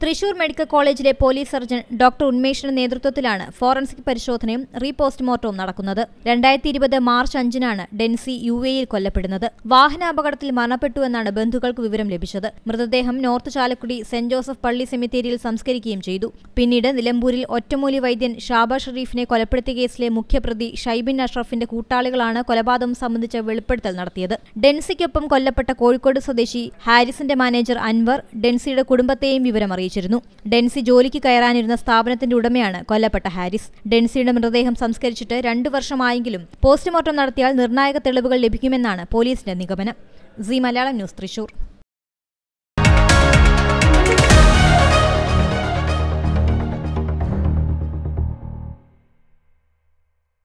Thrissur medical കോളേജിലെ police surgeon doctor ഉന്മേഷിന്റെ നേതൃത്വത്തിലാണ് ഫോറൻസിക് പരിശോധനയും റീപോസ്റ്റ്മോർട്ടവും നടക്കുന്നത് രണ്ടായിരത്തി ഇരുപത് മാർച്ച് അഞ്ചിനാണ് ഡെൻസി യു എയിൽ കൊല്ലപ്പെടുന്നത് വാഹനാപകടത്തിൽ മരണപ്പെട്ടുവെന്നാണ് ബന്ധുക്കൾക്ക് വിവരം ലഭിച്ചത് മൃതദേഹം നോർത്ത് ചാലക്കുടി സെന്റ് ജോസഫ് പള്ളി സെമിത്തേരിയിൽ സംസ്കരിക്കുകയും ചെയ്തു പിന്നീട് നിലമ്പൂരിൽ ഒറ്റമൂലി വൈദ്യൻ ഷാബ ഷെറീഫിനെ കൊലപ്പെടുത്തിയ കേസിലെ മുഖ്യപ്രതി ഷൈബിൻ അഷ്റഫിന്റെ കൂട്ടാളികളാണ് കൊലപാതകം സംബന്ധിച്ച വെളിപ്പെടുത്തൽ നടത്തിയത് ഡെൻസിക്കൊപ്പം കൊല്ലപ്പെട്ട കോഴിക്കോട് സ്വദേശി ഹാരിസിന്റെ മാനേജർ അൻവർ ഡെൻസിയുടെ കുടുംബത്തെയും വിവരം അറിയിച്ചിരുന്നു ഡെൻസി ജോലിക്ക് കയറാനിരുന്ന സ്ഥാപനത്തിന്റെ ഉടമയാണ് കൊല്ലപ്പെട്ട ഹാരിസ് ഡെൻസിയുടെ മൃതദേഹം സംസ്കരിച്ചിട്ട് രണ്ടു വർഷമായെങ്കിലും പോസ്റ്റ്മോർട്ടം നടത്തിയാൽ നിർണായക തെളിവുകൾ ലഭിക്കുമെന്നാണ് പോലീസിന്റെ നിഗമനം സി മലയാളം ന്യൂസ് തൃശൂർ